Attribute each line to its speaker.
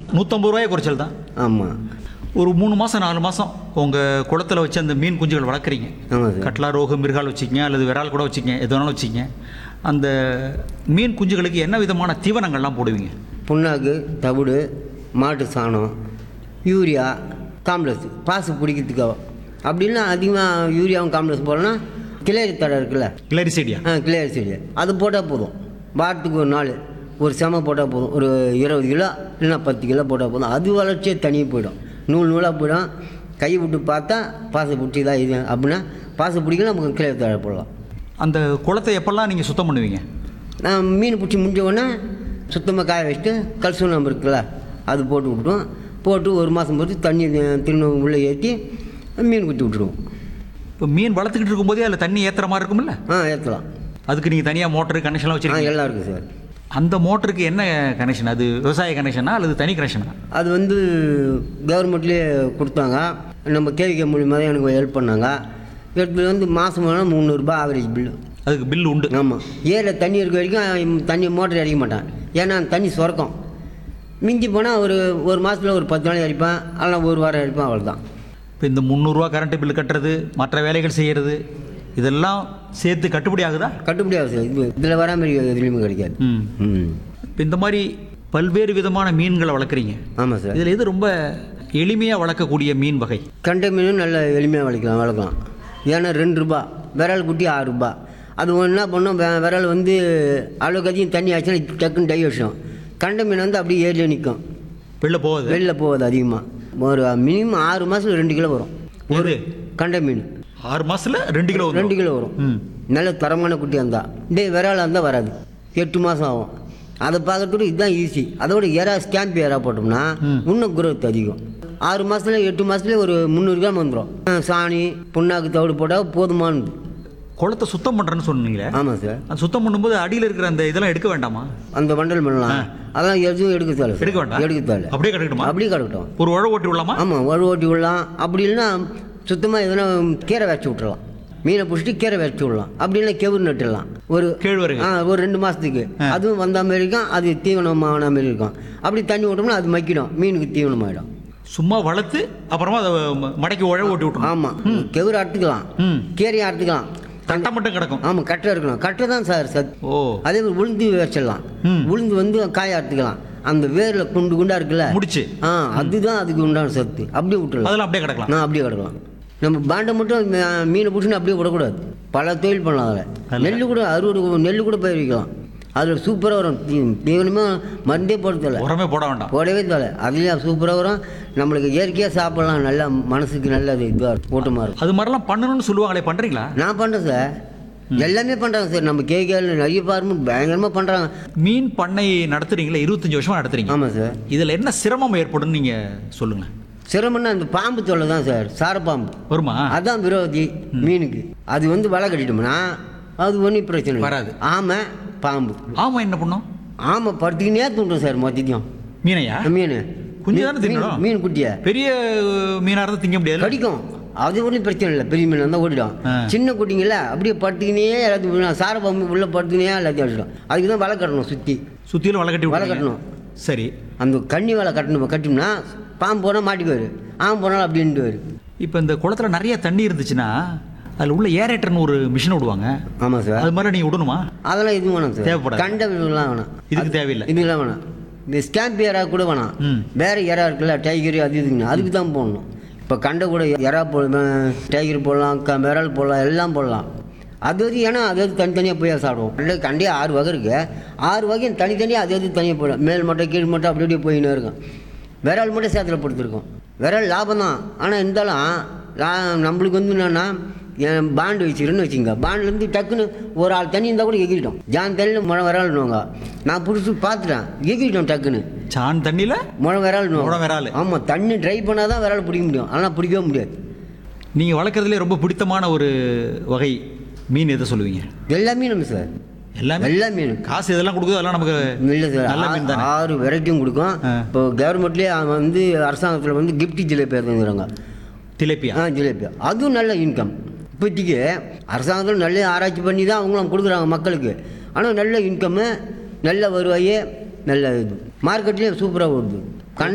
Speaker 1: நூற்றம்பது ரூபாய் குறைச்சல் தான்
Speaker 2: ஆமாம்
Speaker 1: ஒரு மூணு மாதம் நாலு மாதம் உங்கள் குளத்துல வச்சு அந்த மீன் குஞ்சுகள் வளர்க்குறீங்க
Speaker 2: ஆமாம் சார்
Speaker 1: கட்லா ரோகு மிருகால் வச்சுக்கங்க அல்லது விரால் கூட வச்சுக்கங்க எது வேணாலும் வச்சுக்கங்க அந்த மீன் குஞ்சுகளுக்கு என்ன விதமான தீவனங்கள்லாம் போடுவீங்க
Speaker 2: புண்ணாக்கு தவிடு மாட்டு சாணம் யூரியா காம்ப்ளெக்ஸ் பாசு பிடிக்கிறதுக்காக அப்படின்னா அதிகமாக யூரியாவும் காம்ப்ளெக்ஸ் போடணும்னா கிளேரி தடை இருக்குல்ல
Speaker 1: கிளரிசைடியா
Speaker 2: ஆ கிளியர் செடி அது போட்டால் போதும் வாரத்துக்கு ஒரு நாள் ஒரு செம போட்டால் போதும் ஒரு இருபது கிலோ இல்லைன்னா பத்து கிலோ போட்டால் போதும் அது வளர்ச்சியே தனியாக போயிடும் நூல் நூலாக போயிடும் கை விட்டு பார்த்தா பாசை பிடிச்சி தான் இது அப்படின்னா பாசை பிடிக்கலாம் நமக்கு கிளியர் தழை போடலாம்
Speaker 1: அந்த குளத்தை எப்பெல்லாம் நீங்கள் சுத்தம் பண்ணுவீங்க
Speaker 2: நான் மீன் பிடிச்சி முடிஞ்ச உடனே சுத்தமாக காய வச்சுட்டு கல்சூனம் இருக்குல்ல அது போட்டு விட்டுருவோம் போட்டு ஒரு மாதம் பொறுத்து தண்ணி திரும்ப உள்ளே ஏற்றி மீன் குத்தி விட்டுருவோம்
Speaker 1: இப்போ மீன் வளர்த்துக்கிட்டு இருக்கும்போதே அதில் தண்ணி ஏற்றுற மாதிரி இருக்கும்ல
Speaker 2: ஆ ஏற்றலாம்
Speaker 1: அதுக்கு நீங்கள் தனியாக மோட்டர் கனெக்ஷன்லாம்
Speaker 2: ஆ
Speaker 1: வச்சுருக்கீங்க
Speaker 2: எல்லாம் இருக்குது சார்
Speaker 1: அந்த மோட்டருக்கு என்ன கனெக்ஷன் அது விவசாய கனெக்ஷனா அல்லது தனி கனெக்ஷனா
Speaker 2: அது வந்து கவர்மெண்ட்லேயே கொடுத்தாங்க நம்ம கேவிகே மூலியமாக தான் எனக்கு ஹெல்ப் பண்ணாங்க எடுத்து வந்து மாதம் வேணால் முந்நூறுரூபா ஆவரேஜ் பில்லு
Speaker 1: அதுக்கு பில் உண்டு
Speaker 2: ஆமாம் ஏரியில் தண்ணி இருக்க வரைக்கும் தண்ணி மோட்டர் அடிக்க மாட்டான் ஏன்னா அந்த தண்ணி சுரக்கும் மிஞ்சி போனால் ஒரு ஒரு மாதத்தில் ஒரு பத்து நாள் அடிப்பேன் அல்ல ஒரு வாரம் அடிப்பேன் அவ்வளோதான்
Speaker 1: இப்போ இந்த முந்நூறுரூவா கரண்ட் பில் கட்டுறது மற்ற வேலைகள் செய்கிறது இதெல்லாம் சேர்த்து கட்டுப்படி ஆகுதா
Speaker 2: கட்டுப்படி ஆகுது சார் இது இதில் வரா மாதிரி எதுலேயுமே கிடைக்காது
Speaker 1: ம்
Speaker 2: ம்
Speaker 1: இப்போ இந்த மாதிரி பல்வேறு விதமான மீன்களை வளர்க்குறீங்க
Speaker 2: ஆமாம் சார்
Speaker 1: இதில் எது ரொம்ப எளிமையாக வளர்க்கக்கூடிய மீன் வகை
Speaker 2: கண்டை மீனும் நல்ல எளிமையாக வளர்க்கலாம் வளர்க்கலாம் ஏன்னா ரெண்டு ரூபா விரல் குட்டி ஆறு ரூபா அது ஒன்று என்ன பண்ணோம் வெ- விரல் வந்து அளவுக்கு அதிகம் தண்ணி ஆச்சுன்னா டக்குன்னு டை வச்சிடும் கண்டை மீன் வந்து அப்படியே ஏரியில் நிற்கும்
Speaker 1: வெளில போகுது
Speaker 2: வெளில போகாது அதிகமாக ஒரு மினிமம் ஆறு மாதத்துல ரெண்டு கிலோ வரும்
Speaker 1: ஒரு
Speaker 2: கண்டை மீன்
Speaker 1: ஆறு மாசத்துல ரெண்டு கிலோ வந்துரும்.
Speaker 2: ரெண்டு கிலோ வரும்
Speaker 1: ம்
Speaker 2: நல்ல தரமான குட்டியாக இருந்தால் டே விராலாக இருந்தால் வராது எட்டு மாதம் ஆகும் அதை பார்க்கறதுக்கு இதுதான் ஈஸி அதோட எறா ஸ்டாம்ப் எறா போட்டோம்னா
Speaker 1: ம்.
Speaker 2: இன்னும் growth அதிகம் ஆறு மாதத்துல எட்டு மாதத்துல ஒரு முந்நூறு கிராம் வந்துடும் சாணி புண்ணாக்கு தவிடு போட்டால் போதுமானது
Speaker 1: குளத்தை சுத்தம் பண்ணுறேன்னு சொன்னீங்களே
Speaker 2: ஆமாம் சார்
Speaker 1: அது சுத்தம் பண்ணும்போது அடியில் இருக்கிற அந்த இதெல்லாம் எடுக்க வேண்டாமா
Speaker 2: அந்த வண்டல் பண்ணலாம் அதெல்லாம் எதுவும் எடுக்க தேவை சார்.
Speaker 1: எடுக்க வேண்டாம்
Speaker 2: எடுக்க தேவை
Speaker 1: அப்படியே கிடக்கட்டுமா
Speaker 2: அப்படியே கிடக்கட்டும்
Speaker 1: ஒரு உழவு ஓட்டி விடலாமா
Speaker 2: ஆமாம் வழு ஓட்டி விடலாம் அப்படி இல்லைன்னா சுத்தமாக எதனா கீரை வச்சு விட்டுறலாம் மீனை பிடிச்சிட்டு கீரை வச்சு விடலாம் அப்படி இல்லைன்னா கெவுரு நட்டுடலாம் ஒரு
Speaker 1: கேழ்வரகு
Speaker 2: ஆ ஒரு ரெண்டு மாதத்துக்கு அதுவும் வந்த மாதிரி இருக்கும் அது தீவனமான மாதிரி இருக்கும் அப்படி தண்ணி விட்டோம்னா அது மக்கிடும் மீனுக்கு தீவனமாயிடும்
Speaker 1: சும்மா வளர்த்து அப்புறமா அதை ம- மடக்கி உழவு ஓட்டி விட்டுரும்
Speaker 2: ஆமாம் கெவுரு அறுத்துக்கலாம்
Speaker 1: ம்
Speaker 2: கீரையை அறுத்துக்கலாம்
Speaker 1: தட்டை மட்டும் கிடக்கும்
Speaker 2: ஆமாம் கட்டை இருக்கணும் கட்டை தான் சார் சத்
Speaker 1: ஓ
Speaker 2: அதே மாதிரி உளுந்து வச்சிடலாம்
Speaker 1: ம்.
Speaker 2: உளுந்து வந்து காய அறுத்துக்கலாம் அந்த வேரில் குண்டு குண்டா இருக்குல்ல
Speaker 1: முடிச்சு
Speaker 2: ஆ அதுதான் அதுக்கு உண்டான சத்து அப்படியே விட்டுறலாம்
Speaker 1: அதெல்லாம் அப்படியே கிடக்கலாம்
Speaker 2: நான் அப்படியே கிடக்கலாம் நம்ம பாண்டை மட்டும் மீ- மீனை பிடிச்சின்னு அப்படியே விடக்கூடாது பல தொழில் பண்ணலாம் அதில்
Speaker 1: அதில்.
Speaker 2: நெல் கூட அறுவடை கூட- நெல் கூட பயிர் வைக்கலாம் அதில் சூப்பராக வரும் தீ- தீவனமாக மருந்தே போட தேவை
Speaker 1: உரமே போட வேண்டாம்
Speaker 2: போடவே தேவை அதுலேயும் சூப்பராக வரும் நம்மளுக்கு இயற்கையாக சாப்பிடலாம் நல்லா மனசுக்கு நல்லது இதுவாக ஊட்டமாக இருக்கும்
Speaker 1: அது மாதிரிலாம் பண்ணணும்னு சொல்லுவாங்களே பண்ணுறீங்களா
Speaker 2: நான் பண்ணுறேன் சார் எல்லாமே பண்ணுறாங்க சார் நம்ம கேகேல நிறைய ஃபார்மும் பயங்கரமாக பண்ணுறாங்க
Speaker 1: மீன் பண்ணை நடத்துறீங்களா இருபத்தஞ்சு வருஷமா நடத்துறீங்க
Speaker 2: ஆமாம் சார்
Speaker 1: இதில் என்ன சிரமம் ஏற்படும் நீங்கள் சொல்லுங்கள்
Speaker 2: சிரமம்னா அந்த பாம்பு தொல்லை தான் சார் சாரப்பாம்பு
Speaker 1: வருமா
Speaker 2: அதான் விரோதி மீனுக்கு அது வந்து வலை கட்டிட்டோம்னா அது ஒன்றும் பிரச்சனை இல்லை.
Speaker 1: வராது.
Speaker 2: ஆமை பாம்பு
Speaker 1: ஆமாம் என்ன பண்ணும்
Speaker 2: ஆமை படுத்துக்கினே தூண்டும் சார் மொத்தத்தையும்
Speaker 1: மீனையா
Speaker 2: மீன்
Speaker 1: குஞ்சு தானே
Speaker 2: மீன்
Speaker 1: தின்னணும்?
Speaker 2: மீன் குட்டியை
Speaker 1: பெரிய மீனாக இருந்தால் திங்க முடியாது
Speaker 2: கடிக்கும் அது ஒன்றும் பிரச்சனை இல்லை பெரிய மீன் இருந்தால் ஓடிடும்
Speaker 1: ஆ.
Speaker 2: சின்ன குட்டிங்கள அப்படியே படுத்துக்கினே எல்லாத்தையும் சார பாம்பு உள்ளே படுத்துக்கினே எல்லாத்தையும் அடிச்சிடும் அதுக்கு தான் வலை கட்டணும் சுற்றி
Speaker 1: சுற்றிலும் வலை கட்டி
Speaker 2: வலை
Speaker 1: விட்டுறீங்க.
Speaker 2: கட்டணும்
Speaker 1: சரி
Speaker 2: அந்த கண்ணி வலை கட்டணும் கட்டினோம்னா பாம்பு போனால் மாட்டிக்குவார் ஆம் போனாலும் அப்படின்ட்டு வரும்
Speaker 1: இப்போ இந்த குளத்துல நிறைய தண்ணி இருந்துச்சுன்னா அதில் உள்ள ஏரேட்டர்னு ஒரு மிஷின் விடுவாங்க
Speaker 2: ஆமாம் சார்
Speaker 1: அது மாதிரி நீங்கள் விடணுமா
Speaker 2: அதெல்லாம் எதுவும் வேணாம் சார்
Speaker 1: தேவைப்படாது.
Speaker 2: கண்ட இதெல்லாம் வேணாம்
Speaker 1: இதுக்கு தேவையில்லை
Speaker 2: இதுக்கெல்லாம் வேணாம் இந்த ஸ்டாம்ப் எறா கூட வேணாம்
Speaker 1: ம்.
Speaker 2: வேற எறா இருக்குல்ல டைகர் அது இதுக்குன்னு அதுக்கு தான் போடணும் இப்போ கண்ட கூட எறா போ டைகர் போடலாம் க விரல் போடலாம் எல்லாம் போடலாம் அது அது ஏன்னா அது அது தனித்தனியாக போய் சாப்பிடுவோம் இல்லை கண்டே ஆறு வகை இருக்குது ஆறு வகையும் தனித்தனியாக அது அது தனியாக போயிடும் மேல் மட்டும் கீழ் மட்டும் அப்படி அப்படியே போயின்னு இருக்கும் விரல் மட்டும் சேத்துல படுத்துருக்கோம் விரல் லாபம் தான் ஆனால் இருந்தாலும் லா- நம்மளுக்கு வந்து என்னன்னா என் பாண்டு வச்சுக்கிறேன்னு வச்சுங்க பாண்ட்லேருந்து டக்குன்னு ஒரு ஆள் தண்ணி இருந்தால் கூட எகிரிட்டோம் ஜான் தண்ணியில் முழை விரல்னுவாங்க நான் பிடிச்சி பார்த்துட்டேன் எகிரிட்டோம் டக்குன்னு
Speaker 1: சான் தண்ணியில்
Speaker 2: முழை விரல்னு
Speaker 1: முழ விரல்.
Speaker 2: ஆமாம் தண்ணி ட்ரை பண்ணால் தான் விரல் பிடிக்க முடியும் ஆனால் பிடிக்கவே முடியாது
Speaker 1: நீங்கள் வளர்க்குறதுலே ரொம்ப பிடித்தமான ஒரு வகை மீன் எதை சொல்லுவீங்க
Speaker 2: எல்லாமே நம்ம சார்
Speaker 1: எல்லாமே
Speaker 2: எல்லா மீன்
Speaker 1: காசு இதெல்லாம் கொடுக்குது அதெல்லாம் நமக்கு
Speaker 2: இல்லை சார்
Speaker 1: நல்ல மீன் தானே
Speaker 2: ஆ- ஆறு வெரைட்டியும் கொடுக்கும்
Speaker 1: ஆ.
Speaker 2: இப்போ கவர்மெண்ட்லேயே வந்து அரசாங்கத்தில் வந்து கிஃப்ட் ஜிலேபி தந்துடுறாங்க
Speaker 1: திலேப்பியா
Speaker 2: ஆ ஜிலேபி அதுவும் நல்ல இன்கம் இப்போதைக்கு அரசாங்கத்தில் நல்ல ஆராய்ச்சி பண்ணி தான் அவங்களும் கொடுக்குறாங்க மக்களுக்கு ஆனால் நல்ல இன்கம்மு நல்ல வருவாய் நல்ல இது மார்க்கெட்லேயும் சூப்பராக வருது